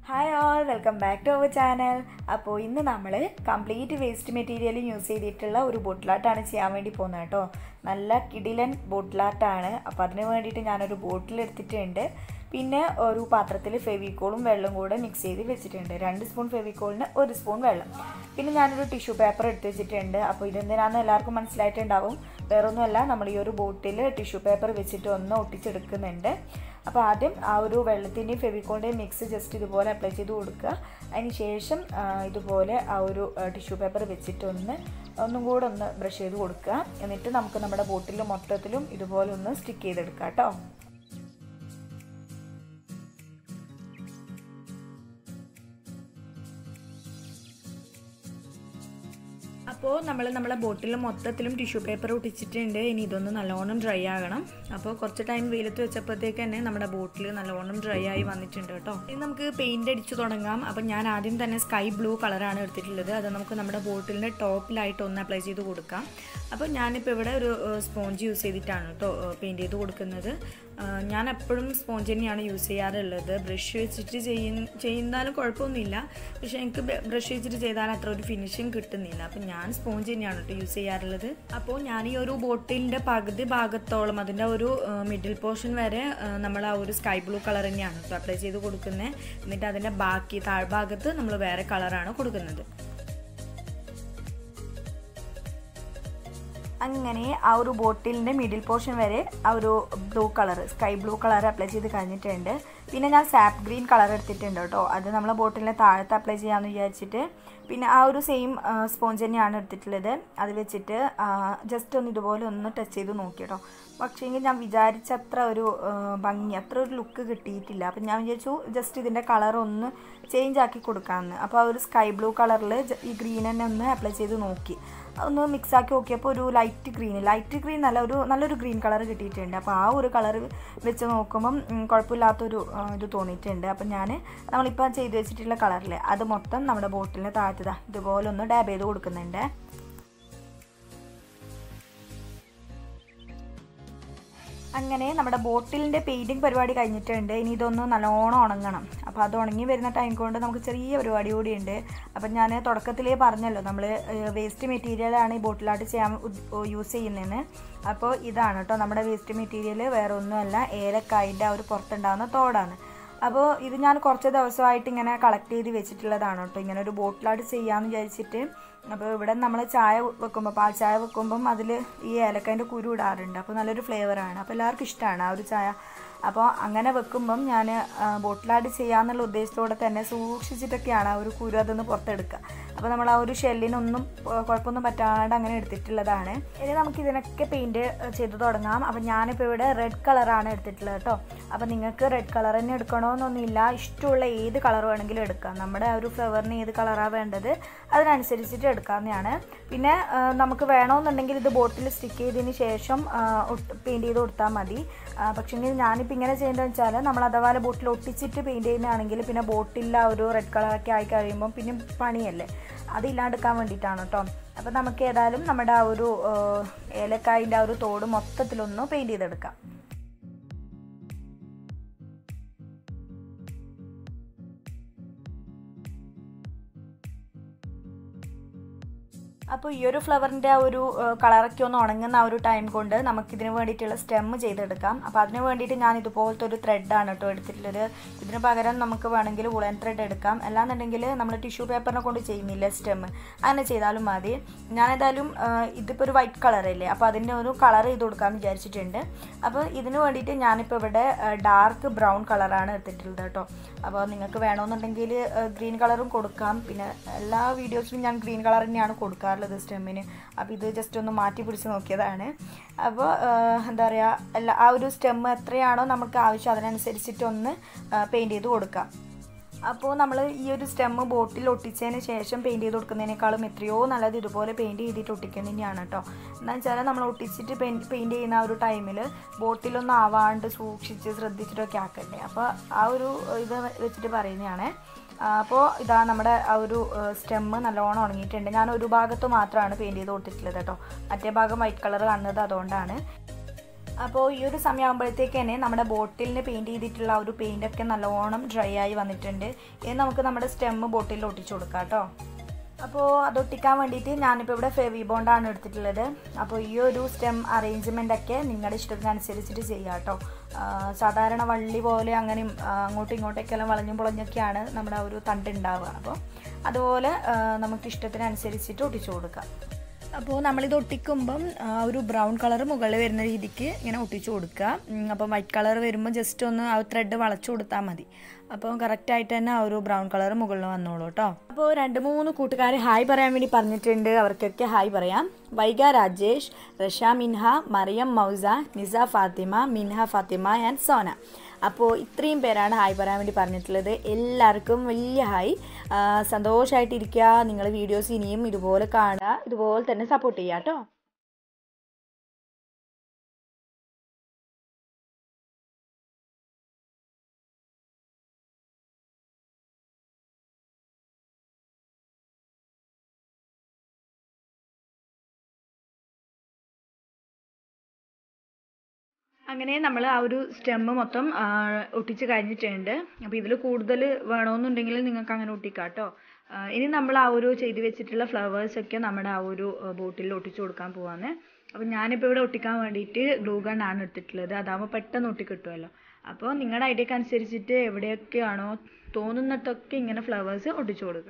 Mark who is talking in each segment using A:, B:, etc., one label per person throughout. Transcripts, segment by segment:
A: hi all welcome back to our channel അപ്പോൾ ഇന്ന് നമ്മൾ കംപ്ലീറ്റ് വേസ്റ്റ് മെറ്റീരിയൽ യൂസ് ചെയ്തിട്ടുള്ള ഒരു ബോട്ടിലാട്ടാണ് ചെയ്യാൻ വേണ്ടി പോകുന്നത് കേട്ടോ നല്ല കിടിലൻ ബോട്ടിലാട്ടാണ് അപ്പോൾ അതിന് വേണ്ടിയിട്ട് ഞാനൊരു ബോട്ടിൽ എടുത്തിട്ടുണ്ട് പിന്നെ ഒരു പാത്രത്തിൽ ഫെവിക്കോളും വെള്ളം കൂടെ മിക്സ് ചെയ്ത് വെച്ചിട്ടുണ്ട് രണ്ട് സ്പൂൺ ഫെവിക്കോളിന് ഒരു സ്പൂൺ വെള്ളം പിന്നെ ഞാനൊരു ടിഷ്യൂ പേപ്പർ എടുത്ത് വെച്ചിട്ടുണ്ട് അപ്പോൾ ഇതെന്തിനാണെന്ന് എല്ലാവർക്കും മനസ്സിലായിട്ടുണ്ടാവും വേറൊന്നുമല്ല നമ്മൾ ഈ ഒരു ബോട്ടിൽ ടിഷ്യൂ പേപ്പർ വെച്ചിട്ട് ഒന്ന് ഒട്ടിച്ചെടുക്കുന്നുണ്ട് അപ്പോൾ ആദ്യം ആ ഒരു വെള്ളത്തിൻ്റെയും ഫെവിക്കോളിൻ്റെയും മിക്സ് ജസ്റ്റ് ഇതുപോലെ അപ്ലൈ ചെയ്ത് കൊടുക്കുക അതിന് ശേഷം ആ, ഇതുപോലെ ആ ഒരു ടിഷ്യൂ പേപ്പർ വെച്ചിട്ടൊന്ന് ഒന്നും കൂടെ ഒന്ന് ബ്രഷ് ചെയ്ത് കൊടുക്കുക എന്നിട്ട് നമുക്ക് നമ്മുടെ ബോട്ടിൽ മൊത്തത്തിലും ഇതുപോലെ ഒന്ന് സ്റ്റിക്ക് ചെയ്തെടുക്കാം കേട്ടോ അപ്പോൾ നമ്മൾ നമ്മളെ ബോട്ടിൽ മൊത്തത്തിലും ടിഷ്യൂ പേപ്പർ ഒട്ടിച്ചിട്ടുണ്ട് ഇനി ഇതൊന്ന് നല്ലോണം ഡ്രൈ ആകണം അപ്പോൾ കുറച്ച് ടൈം വെയിലത്ത് വെച്ചപ്പോഴത്തേക്ക് തന്നെ നമ്മുടെ ബോട്ടിൽ നല്ലോണം ഡ്രൈ ആയി വന്നിട്ടുണ്ട് കേട്ടോ ഇനി നമുക്ക് പെയിൻ്റ് അടിച്ച് തുടങ്ങാം അപ്പോൾ ഞാൻ ആദ്യം തന്നെ സ്കൈ ബ്ലൂ കളറാണ് എടുത്തിട്ടുള്ളത് അത് നമുക്ക് നമ്മുടെ ബോട്ടിലിൻ്റെ ടോപ്പിലായിട്ട് ഒന്ന് അപ്ലൈ ചെയ്ത് കൊടുക്കാം അപ്പോൾ ഞാനിപ്പോൾ ഇവിടെ ഒരു സ്പോഞ്ച് യൂസ് ചെയ്തിട്ടാണ് കേട്ടോ പെയിൻറ്റ് ചെയ്ത് കൊടുക്കുന്നത് ഞാൻ എപ്പോഴും സ്പോഞ്ച് തന്നെയാണ് യൂസ് ചെയ്യാറുള്ളത് ബ്രഷ് വെച്ചിട്ട് ചെയ്യുന്ന ചെയ്യുന്നാലും കുഴപ്പമൊന്നുമില്ല പക്ഷേ എനിക്ക് ബ്രഷ് വെച്ചിട്ട് ചെയ്താൽ അത്ര ഒരു ഫിനിഷിങ് കിട്ടുന്നില്ല അപ്പം ഞാൻ സ്പോഞ്ച് തന്നെയാണ് കേട്ടോ യൂസ് ചെയ്യാറുള്ളത് അപ്പോൾ ഞാൻ ഈ ഒരു ബോട്ടിലിൻ്റെ പകുതി ഭാഗത്തോളം അതിൻ്റെ ഒരു മിഡിൽ പോർഷൻ വരെ നമ്മൾ ആ ഒരു സ്കൈ ബ്ലൂ കളർ തന്നെയാണ് കേട്ടോ അപ്ലൈ ചെയ്ത് കൊടുക്കുന്നത് എന്നിട്ട് അതിൻ്റെ ബാക്കി താഴ്ഭാഗത്ത് നമ്മൾ വേറെ കളറാണ് കൊടുക്കുന്നത് അങ്ങനെ ആ ഒരു ബോട്ടിലിൻ്റെ മിഡിൽ പോർഷൻ വരെ ആ ഒരു blue colour sky blue colour apply ചെയ്ത് കഴിഞ്ഞിട്ടുണ്ട് പിന്നെ ഞാൻ സാപ്പ് ഗ്രീൻ കളർ എടുത്തിട്ടുണ്ട് കേട്ടോ അത് നമ്മളെ ബോട്ടിലിൻ്റെ താഴത്ത് അപ്ലൈ ചെയ്യാമെന്ന് വിചാരിച്ചിട്ട് പിന്നെ ആ ഒരു സെയിം സ്പോഞ്ച് തന്നെയാണ് എടുത്തിട്ടുള്ളത് അത് വെച്ചിട്ട് ജസ്റ്റ് ഒന്ന് ഇതുപോലെ ഒന്ന് ടച്ച് ചെയ്ത് നോക്കി കേട്ടോ പക്ഷേങ്കിൽ ഞാൻ വിചാരിച്ചത്ര ഒരു ഭംഗി അത്ര ഒരു ലുക്ക് കിട്ടിയിട്ടില്ല അപ്പം ഞാൻ വിചാരിച്ചു ജസ്റ്റ് ഇതിൻ്റെ കളർ ഒന്ന് ചേഞ്ച് ആക്കി കൊടുക്കാമെന്ന് അപ്പോൾ ആ ഒരു സ്കൈ ബ്ലൂ കളറിൽ ഈ ഗ്രീൻ തന്നെ ഒന്ന് അപ്ലൈ ചെയ്ത് നോക്കി ഒന്ന് മിക്സ് ആക്കി നോക്കിയപ്പോൾ ഒരു ലൈറ്റ് ഗ്രീൻ ലൈറ്റ് ഗ്രീൻ നല്ല ഒരു നല്ലൊരു ഗ്രീൻ കളർ കിട്ടിയിട്ടുണ്ട് അപ്പോൾ ആ ഒരു കളർ വെച്ച് നോക്കുമ്പം കുഴപ്പമില്ലാത്തൊരു ഇത് തോന്നിയിട്ടുണ്ട് അപ്പം ഞാൻ നമ്മളിപ്പോൾ ചെയ്ത് വെച്ചിട്ടുള്ള കളറിൽ അത് മൊത്തം നമ്മുടെ ബോട്ടിലിന് താഴ്ത്തതാ ഇതുപോലെ ഒന്ന് ഡാബ് ചെയ്ത് കൊടുക്കുന്നുണ്ട് അങ്ങനെ നമ്മുടെ ബോട്ടിലിൻ്റെ പെയിൻറ്റിങ് പരിപാടി കഴിഞ്ഞിട്ടുണ്ട് ഇനി ഇതൊന്ന് നല്ലോണം ഉണങ്ങണം അപ്പോൾ അത് ഉണങ്ങി വരുന്ന ടൈം കൊണ്ട് നമുക്ക് ചെറിയ പരിപാടി കൂടിയുണ്ട് അപ്പം ഞാൻ തുടക്കത്തിലേ പറഞ്ഞല്ലോ നമ്മൾ വേസ്റ്റ് മെറ്റീരിയലാണ് ഈ ബോട്ടിലായിട്ട് ചെയ്യാൻ യൂസ് ചെയ്യുന്നതെന്ന് അപ്പോൾ ഇതാണ് കേട്ടോ നമ്മുടെ വേസ്റ്റ് മെറ്റീരിയൽ വേറെ ഒന്നുമല്ല ഏലക്കായിൻ്റെ ആ ഒരു പുറത്തുണ്ടാകുന്ന തോടാണ് അപ്പോൾ ഇത് ഞാൻ കുറച്ച് ദിവസമായിട്ട് ഇങ്ങനെ കളക്ട് ചെയ്ത് വെച്ചിട്ടുള്ളതാണ് കേട്ടോ ഇങ്ങനെ ഒരു ബോട്ടിലായിട്ട് ചെയ്യാമെന്ന് വിചാരിച്ചിട്ട് അപ്പോൾ ഇവിടെ നമ്മൾ ചായ വെക്കുമ്പോൾ പാൽ ചായ വെക്കുമ്പം അതിൽ ഈ ഏലക്കായൻ്റെ കുരു ഇടാറുണ്ട് അപ്പോൾ നല്ലൊരു ഫ്ലേവറാണ് അപ്പോൾ എല്ലാവർക്കും ഇഷ്ടമാണ് ആ ഒരു ചായ അപ്പോൾ അങ്ങനെ വെക്കുമ്പം ഞാൻ ബോട്ടിലായിട്ട് ചെയ്യാമെന്നുള്ള ഉദ്ദേശത്തോടെ തന്നെ സൂക്ഷിച്ചിട്ടൊക്കെയാണ് ആ ഒരു കുരു അതൊന്ന് പുറത്തെടുക്കുക അപ്പോൾ നമ്മൾ ആ ഒരു ഷെല്ലിനൊന്നും കുഴപ്പമൊന്നും പറ്റാണ്ട് അങ്ങനെ എടുത്തിട്ടുള്ളതാണ് ഇനി നമുക്ക് ഇതിനൊക്കെ പെയിൻറ്റ് ചെയ്ത് തുടങ്ങാം അപ്പോൾ ഞാനിപ്പോൾ ഇവിടെ റെഡ് കളറാണ് എടുത്തിട്ടുള്ളത് കേട്ടോ അപ്പോൾ നിങ്ങൾക്ക് റെഡ് കളർ തന്നെ എടുക്കണമെന്നൊന്നുമില്ല ഇഷ്ടമുള്ള ഏത് കളർ വേണമെങ്കിലും എടുക്കാം നമ്മുടെ ആ ഒരു ഫ്ലവറിന് ഏത് കളറാണ് വേണ്ടത് അതിനനുസരിച്ചിട്ട് എടുക്കാവുന്നതാണ് പിന്നെ നമുക്ക് വേണമെന്നുണ്ടെങ്കിൽ ഇത് ബോട്ടിൽ സ്റ്റിക്ക് ചെയ്തതിന് ശേഷം പെയിൻറ്റ് ചെയ്ത് കൊടുത്താൽ മതി പക്ഷേങ്കിൽ ഞാനിപ്പോൾ ഇങ്ങനെ ചെയ്യുന്നതെന്ന് വെച്ചാൽ നമ്മൾ അഥവാ ബോട്ടിൽ ഒട്ടിച്ചിട്ട് പെയിൻറ്റ് ചെയ്യുന്നതാണെങ്കിൽ പിന്നെ ബോട്ടിൽ ആ ഒരു റെഡ് കളറൊക്കെ ആയി കഴിയുമ്പം പിന്നെ പണിയല്ലേ അതില്ലാണ്ടെടുക്കാൻ വേണ്ടിയിട്ടാണ് കേട്ടോ അപ്പോൾ നമുക്ക് ഏതായാലും നമ്മുടെ ആ ഒരു ഏലക്കായിൻ്റെ ആ ഒരു തോട് മൊത്തത്തിലൊന്ന് പെയിൻറ്റ് ചെയ്തെടുക്കാം അപ്പോൾ ഈ ഒരു ഫ്ലവറിൻ്റെ ആ ഒരു കളറൊക്കെ ഒന്ന് ഉണങ്ങുന്ന ആ ഒരു ടൈം കൊണ്ട് നമുക്കിതിന് വേണ്ടിയിട്ടുള്ള സ്റ്റെം ചെയ്തെടുക്കാം അപ്പോൾ അതിന് വേണ്ടിയിട്ട് ഞാൻ ഇതുപോലത്തെ ഒരു ത്രെഡാണ് കേട്ടോ എടുത്തിട്ടുള്ളത് ഇതിന് പകരം നമുക്ക് വേണമെങ്കിൽ വുളൻ ത്രെഡ് എടുക്കാം അല്ലാന്നുണ്ടെങ്കിൽ നമ്മൾ ടിഷ്യൂ പേപ്പറിനെ കൊണ്ട് ചെയ്യുന്നില്ല സ്റ്റെം അങ്ങനെ ചെയ്താലും മതി ഞാനേതായാലും ഇതിപ്പോൾ ഒരു വൈറ്റ് കളറല്ലേ അപ്പോൾ അതിൻ്റെ ഒരു കളർ ചെയ്ത് കൊടുക്കാമെന്ന് വിചാരിച്ചിട്ടുണ്ട് അപ്പോൾ ഇതിന് വേണ്ടിയിട്ട് ഞാനിപ്പോൾ ഇവിടെ ഡാർക്ക് ബ്രൗൺ കളറാണ് എടുത്തിട്ടുള്ളത് കേട്ടോ അപ്പോൾ നിങ്ങൾക്ക് വേണമെന്നുണ്ടെങ്കിൽ ഗ്രീൻ കളറും കൊടുക്കാം പിന്നെ എല്ലാ വീഡിയോസിലും ഞാൻ ഗ്രീൻ കളർ തന്നെയാണ് കൊടുക്കാറ് ഉള്ളത് സ്റ്റെമ്മിന് അപ്പോൾ ഇത് ജസ്റ്റ് ഒന്ന് മാറ്റി പിടിച്ച് നോക്കിയതാണ് അപ്പോൾ എന്താ പറയുക എല്ലാ ആ ഒരു സ്റ്റെം എത്രയാണോ നമുക്ക് ആവശ്യം അതിനനുസരിച്ചിട്ട് ഒന്ന് പെയിൻറ്റ് ചെയ്ത് കൊടുക്കാം അപ്പോൾ നമ്മൾ ഈ ഒരു സ്റ്റെമ്മ് ബോട്ടിൽ ഒട്ടിച്ചതിന് ശേഷം പെയിൻറ്റ് ചെയ്ത് കൊടുക്കുന്നതിനേക്കാളും എത്രയോ നല്ലത് ഇതുപോലെ പെയിൻറ്റ് ചെയ്തിട്ട് ഒട്ടിക്കുന്നത് തന്നെയാണ് കേട്ടോ എന്താ വെച്ചാൽ നമ്മൾ ഒട്ടിച്ചിട്ട് പെയിൻറ്റ് പെയിൻറ്റ് ചെയ്യുന്ന ആ ഒരു ടൈമിൽ ബോട്ടിലൊന്നും ആവാണ്ട് സൂക്ഷിച്ച് ശ്രദ്ധിച്ചിട്ടൊക്കെ ആക്കണ്ടേ അപ്പോൾ ആ ഒരു ഇത് വെച്ചിട്ട് പറയുന്നതാണ് അപ്പോൾ ഇതാ നമ്മുടെ ആ ഒരു സ്റ്റെമ്മ് നല്ലോണം ഉണങ്ങിയിട്ടുണ്ട് ഞാൻ ഒരു ഭാഗത്ത് മാത്രമാണ് പെയിൻറ്റ് ചെയ്ത് കൊടുത്തിട്ടുള്ളത് കേട്ടോ മറ്റേ ഭാഗം വൈറ്റ് കളർ കാണുന്നത് അതുകൊണ്ടാണ് അപ്പോൾ ഈ ഒരു സമയമാകുമ്പോഴത്തേക്ക് തന്നെ നമ്മുടെ ബോട്ടിലിന് പെയിൻറ്റ് ചെയ്തിട്ടുള്ള ആ ഒരു പെയിൻ്റൊക്കെ നല്ലോണം ഡ്രൈ ആയി വന്നിട്ടുണ്ട് ഇനി നമുക്ക് നമ്മുടെ സ്റ്റെമ്മ് ബോട്ടിലിൽ ഒട്ടിച്ചു കൊടുക്കാം കേട്ടോ അപ്പോൾ അത് ഒട്ടിക്കാൻ വേണ്ടിയിട്ട് ഞാനിപ്പോൾ ഇവിടെ ഫെവി ബോണ്ടാണ് എടുത്തിട്ടുള്ളത് അപ്പോൾ ഈ ഒരു സ്റ്റെം അറേഞ്ച്മെൻ്റ് ഒക്കെ നിങ്ങളുടെ ഇഷ്ടത്തിനനുസരിച്ചിട്ട് ചെയ്യാം കേട്ടോ സാധാരണ വള്ളി പോലെ അങ്ങനെ അങ്ങോട്ടും ഇങ്ങോട്ടൊക്കെല്ലാം വളഞ്ഞും പൊളഞ്ഞൊക്കെയാണ് നമ്മുടെ ആ ഒരു തണ്ട് ഉണ്ടാവുക അപ്പോൾ അതുപോലെ നമുക്ക് ഇഷ്ടത്തിനനുസരിച്ചിട്ട് ഒട്ടിച്ചു കൊടുക്കാം അപ്പോൾ നമ്മളിത് ഒട്ടിക്കുമ്പം ആ ഒരു ബ്രൗൺ കളർ മുകളിൽ വരുന്ന രീതിക്ക് ഇങ്ങനെ ഒട്ടിച്ചു കൊടുക്കുക അപ്പോൾ വൈറ്റ് കളർ വരുമ്പോൾ ജസ്റ്റ് ഒന്ന് ആ ത്രെഡ് വളച്ചു കൊടുത്താൽ മതി അപ്പോൾ കറക്റ്റായിട്ട് തന്നെ ആ ഒരു ബ്രൗൺ കളർ മുകളിൽ വന്നോളൂ കേട്ടോ അപ്പോൾ രണ്ട് മൂന്ന് കൂട്ടുകാർ ഹായ് പറയാൻ വേണ്ടി പറഞ്ഞിട്ടുണ്ട് അവർക്കൊക്കെ ഹായ് പറയാം വൈഗ രാജേഷ് റഷ മിൻഹ മറിയം മൗസ നിസ ഫാത്തിമ മിൻഹ ഫാത്തിമ ആൻഡ് സോന അപ്പോൾ ഇത്രയും പേരാണ് ഹായ് പറയാൻ വേണ്ടി പറഞ്ഞിട്ടുള്ളത് എല്ലാവർക്കും വലിയ ഹായ് സന്തോഷമായിട്ടിരിക്കുക നിങ്ങൾ വീഡിയോസ് ഇനിയും ഇതുപോലെ കാണുക ഇതുപോലെ തന്നെ സപ്പോർട്ട് ചെയ്യുക കേട്ടോ അങ്ങനെ നമ്മൾ ആ ഒരു സ്റ്റെമ്മ് മൊത്തം ഒട്ടിച്ച് കഴിഞ്ഞിട്ടുണ്ട് അപ്പോൾ ഇതിൽ കൂടുതൽ വേണമെന്നുണ്ടെങ്കിൽ നിങ്ങൾക്ക് അങ്ങനെ ഒട്ടിക്കാം കേട്ടോ ഇനി നമ്മൾ ആ ഒരു ചെയ്ത് വെച്ചിട്ടുള്ള ഫ്ലവേഴ്സൊക്കെ നമ്മുടെ ആ ഒരു ബോട്ടിൽ ഒട്ടിച്ച് കൊടുക്കാൻ പോവാണ് അപ്പോൾ ഞാനിപ്പോൾ ഇവിടെ ഒട്ടിക്കാൻ വേണ്ടിയിട്ട് ഗ്ലൂ ഗൺ ആണ് എടുത്തിട്ടുള്ളത് അതാകുമ്പോൾ പെട്ടെന്ന് ഒട്ടിക്കിട്ടുമല്ലോ അപ്പോൾ നിങ്ങളുടെ ഐഡിയക്ക് അനുസരിച്ചിട്ട് എവിടെയൊക്കെയാണോ തോന്നുന്നിടത്തൊക്കെ ഇങ്ങനെ ഫ്ലവേഴ്സ് ഒട്ടിച്ചു കൊടുക്കുക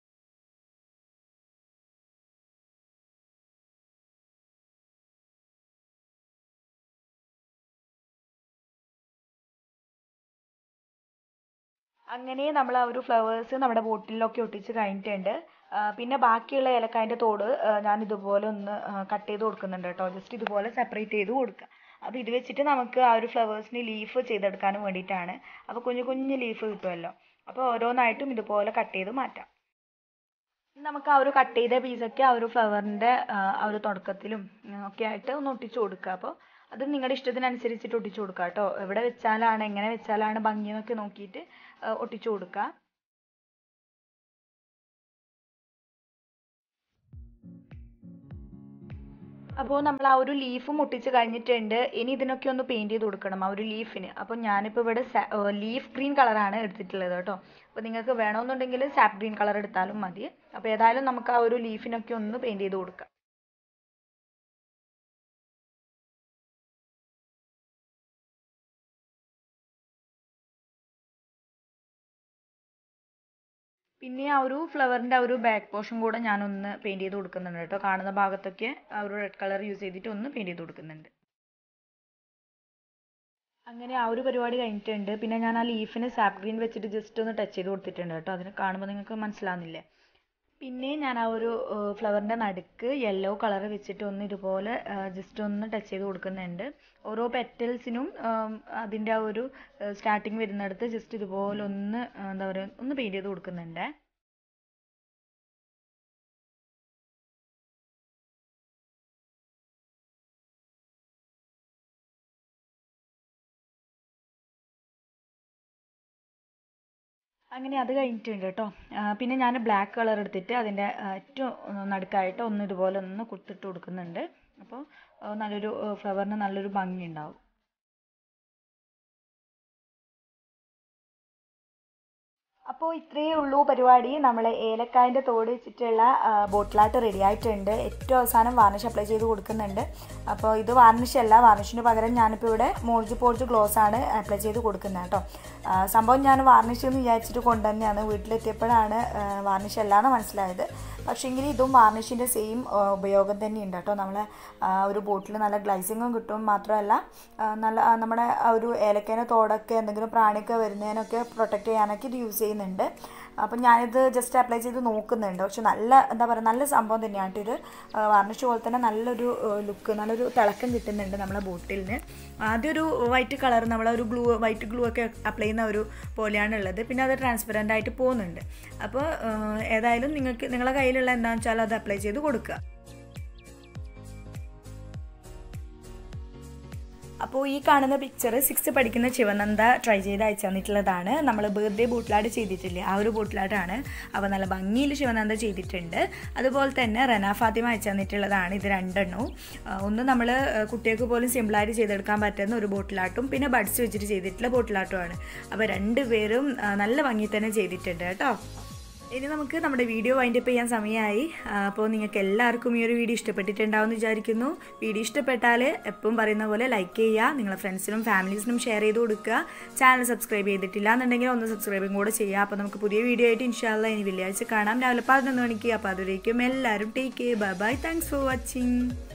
A: അങ്ങനെ നമ്മൾ ആ ഒരു ഫ്ലവേഴ്സ് നമ്മുടെ ബോട്ടിലൊക്കെ ഒട്ടിച്ച് കഴിഞ്ഞിട്ടുണ്ട് പിന്നെ ബാക്കിയുള്ള ഏലക്കായൻ്റെ തോട് ഞാൻ ഇതുപോലെ ഒന്ന് കട്ട് ചെയ്ത് കൊടുക്കുന്നുണ്ട് കേട്ടോ ജസ്റ്റ് ഇതുപോലെ സെപ്പറേറ്റ് ചെയ്ത് കൊടുക്കുക അപ്പോൾ ഇത് വെച്ചിട്ട് നമുക്ക് ആ ഒരു ഫ്ലവേഴ്സിന് ലീഫ് ചെയ്തെടുക്കാനും വേണ്ടിയിട്ടാണ് അപ്പോൾ കുഞ്ഞു കുഞ്ഞു ലീഫ് കിട്ടുമല്ലോ അപ്പോൾ ഓരോന്നായിട്ടും ഇതുപോലെ കട്ട് ചെയ്ത് മാറ്റാം നമുക്ക് ആ ഒരു കട്ട് ചെയ്ത പീസൊക്കെ ആ ഒരു ഫ്ലവറിൻ്റെ ആ ഒരു തുടക്കത്തിലും ഒക്കെ ആയിട്ട് ഒന്ന് ഒട്ടിച്ചു കൊടുക്കുക അപ്പോൾ അത് നിങ്ങളുടെ ഇഷ്ടത്തിനനുസരിച്ചിട്ട് ഒട്ടിച്ചു കൊടുക്കുക കേട്ടോ എവിടെ വെച്ചാലാണ് എങ്ങനെ വെച്ചാലാണ് ഭംഗി എന്നൊക്കെ നോക്കിയിട്ട് ഒട്ടിച്ചു കൊടുക്കുക അപ്പോൾ നമ്മൾ ആ ഒരു ലീഫും ഒട്ടിച്ച് കഴിഞ്ഞിട്ടുണ്ട് ഇനി ഇതിനൊക്കെ ഒന്ന് പെയിൻറ് ചെയ്ത് കൊടുക്കണം ആ ഒരു ലീഫിന് അപ്പോൾ ഞാനിപ്പോൾ ഇവിടെ ലീഫ് ഗ്രീൻ കളറാണ് എടുത്തിട്ടുള്ളത് കേട്ടോ അപ്പോൾ നിങ്ങൾക്ക് വേണമെന്നുണ്ടെങ്കിൽ സാപ്പ് ഗ്രീൻ കളർ എടുത്താലും മതി അപ്പോൾ ഏതായാലും നമുക്ക് ആ ഒരു ലീഫിനൊക്കെ ഒന്ന് പെയിൻറ് ചെയ്ത് കൊടുക്കാം പിന്നെ ആ ഒരു ഫ്ലവറിൻ്റെ ആ ഒരു ബാക്ക് പോർഷൻ കൂടെ ഞാനൊന്ന് പെയിൻറ് ചെയ്ത് കൊടുക്കുന്നുണ്ട് കേട്ടോ കാണുന്ന ഭാഗത്തൊക്കെ ആ ഒരു റെഡ് കളർ യൂസ് ചെയ്തിട്ട് ഒന്ന് പെയിൻറ് ചെയ്ത് കൊടുക്കുന്നുണ്ട് അങ്ങനെ ആ ഒരു പരിപാടി കഴിഞ്ഞിട്ടുണ്ട് പിന്നെ ഞാൻ ആ ലീഫിന് സാപ്പ് ഗ്രീൻ വെച്ചിട്ട് ജസ്റ്റ് ഒന്ന് ടച്ച് ചെയ്ത് കൊടുത്തിട്ടുണ്ട് കേട്ടോ അതിന് കാണുമ്പോൾ നിങ്ങൾക്ക് മനസ്സിലാവുന്നില്ലേ പിന്നെ ഞാൻ ആ ഒരു ഫ്ലവറിൻ്റെ നടുക്ക് യെല്ലോ കളർ വെച്ചിട്ട് ഒന്ന് ഇതുപോലെ ജസ്റ്റ് ഒന്ന് ടച്ച് ചെയ്ത് കൊടുക്കുന്നുണ്ട് ഓരോ പെറ്റൽസിനും അതിൻ്റെ ആ ഒരു സ്റ്റാർട്ടിങ് വരുന്നിടത്ത് ജസ്റ്റ് ഇതുപോലെ ഒന്ന് എന്താ പറയുക ഒന്ന് പെയിൻറ് ചെയ്ത് കൊടുക്കുന്നുണ്ട് അങ്ങനെ അത് കഴിഞ്ഞിട്ടുണ്ട് കേട്ടോ പിന്നെ ഞാൻ ബ്ലാക്ക് കളർ എടുത്തിട്ട് അതിൻ്റെ ഏറ്റവും നടുക്കായിട്ട് ഒന്ന് ഇതുപോലെ ഒന്ന് കുത്തിട്ട് കൊടുക്കുന്നുണ്ട് അപ്പോൾ നല്ലൊരു ഫ്ലവറിന് നല്ലൊരു ഭംഗി ഉണ്ടാവും അപ്പോൾ ഇത്രയേ ഉള്ളൂ പരിപാടി നമ്മൾ ഏലക്കായൻ്റെ തോട് വെച്ചിട്ടുള്ള ബോട്ടിലാട്ട് റെഡി ആയിട്ടുണ്ട് ഏറ്റവും അവസാനം വാർണിഷ് അപ്ലൈ ചെയ്ത് കൊടുക്കുന്നുണ്ട് അപ്പോൾ ഇത് വാർണിഷ് അല്ല വാർണിഷിന് പകരം ഞാനിപ്പോൾ ഇവിടെ മോൾജ് പോൾജ് ഗ്ലോസ് ആണ് അപ്ലൈ ചെയ്ത് കൊടുക്കുന്നത് കേട്ടോ സംഭവം ഞാൻ വാർണിഷ് എന്ന് വിചാരിച്ചിട്ട് കൊണ്ടുതന്നെയാണ് വീട്ടിലെത്തിയപ്പോഴാണ് വാർണിഷ് അല്ലാന്ന് മനസ്സിലായത് പക്ഷേങ്കിൽ ഇതും വാർണിഷിൻ്റെ സെയിം ഉപയോഗം തന്നെയുണ്ട് കേട്ടോ നമ്മളെ ഒരു ബോട്ടിൽ നല്ല ഗ്ലൈസിങ്ങും കിട്ടും മാത്രമല്ല നല്ല നമ്മുടെ ആ ഒരു ഏലക്കേനെ തോടൊക്കെ എന്തെങ്കിലും പ്രാണിയൊക്കെ വരുന്നതിനൊക്കെ പ്രൊട്ടക്റ്റ് ചെയ്യാനൊക്കെ ഇത് യൂസ് ചെയ്യുന്നുണ്ട് അപ്പം ഞാനിത് ജസ്റ്റ് അപ്ലൈ ചെയ്ത് നോക്കുന്നുണ്ട് പക്ഷെ നല്ല എന്താ പറയുക നല്ല സംഭവം തന്നെയാണ് ഇത് വാർണിഷ് പോലെ തന്നെ നല്ലൊരു ലുക്ക് നല്ലൊരു തിളക്കം കിട്ടുന്നുണ്ട് നമ്മളെ ബോട്ടിലിന് ആദ്യം ഒരു വൈറ്റ് കളർ നമ്മളെ ഒരു ഗ്ലൂ വൈറ്റ് ഗ്ലൂ ഒക്കെ അപ്ലൈ ചെയ്യുന്ന ഒരു പോലെയാണ് ഉള്ളത് പിന്നെ അത് ട്രാൻസ്പെറൻ്റ് ആയിട്ട് പോകുന്നുണ്ട് അപ്പോൾ ഏതായാലും നിങ്ങൾക്ക് നിങ്ങളെ കയ്യിലുള്ള എന്താണെന്ന് വെച്ചാൽ അത് അപ്ലൈ ചെയ്ത് കൊടുക്കുക അപ്പോൾ അപ്പോൾ ഈ കാണുന്ന പിക്ചർ സിക്സ് പഠിക്കുന്ന ശിവനന്ദ ട്രൈ ചെയ്ത് അയച്ചു തന്നിട്ടുള്ളതാണ് നമ്മൾ ബർത്ത്ഡേ ബൂട്ടിലാട് ചെയ്തിട്ടില്ലേ ആ ഒരു ബൂട്ടിലാട്ടാണ് അപ്പോൾ നല്ല ഭംഗിയിൽ ശിവനന്ദ ചെയ്തിട്ടുണ്ട് അതുപോലെ തന്നെ റന ഫാത്തിമ അയച്ചു തന്നിട്ടുള്ളതാണ് ഇത് രണ്ടെണ്ണവും ആ, ഒന്ന് നമ്മൾ കുട്ടികൾക്ക് പോലും സിമ്പിളായിട്ട് ചെയ്തെടുക്കാൻ പറ്റുന്ന ഒരു ബോട്ടിലാട്ടും പിന്നെ ബഡ്സ് വെച്ചിട്ട് ചെയ്തിട്ടുള്ള ബോട്ടിലാട്ടുമാണ് അപ്പോൾ രണ്ടുപേരും ആ, നല്ല ഭംഗി തന്നെ ചെയ്തിട്ടുണ്ട് കേട്ടോ ഇനി നമുക്ക് നമ്മുടെ വീഡിയോ വൈൻഡപ്പ് ചെയ്യാൻ സമയമായി ആ, അപ്പോൾ നിങ്ങൾക്ക് എല്ലാവർക്കും ഈ ഒരു വീഡിയോ ഇഷ്ടപ്പെട്ടിട്ടുണ്ടാവും എന്ന് വിചാരിക്കുന്നു വീഡിയോ ഇഷ്ടപ്പെട്ടാൽ എപ്പോഴും പറയുന്ന പോലെ ലൈക്ക് ചെയ്യുക നിങ്ങളെ ഫ്രണ്ട്സിനും ഫാമിലീസിനും ഷെയർ ചെയ്ത് കൊടുക്കുക ചാനൽ സബ്സ്ക്രൈബ് ചെയ്തിട്ടില്ല എന്നുണ്ടെങ്കിൽ ഒന്ന് സബ്സ്ക്രൈബും കൂടെ ചെയ്യുക അപ്പോൾ നമുക്ക് പുതിയ വീഡിയോ ആയിട്ട് ഇൻഷാല്ല ഇനി വെള്ളിയാഴ്ച കാണാം രാവിലെ പതിനൊന്ന് മണിക്ക് അപ്പോൾ അതുവരേക്കും എല്ലാവരും take bye bye thanks for watching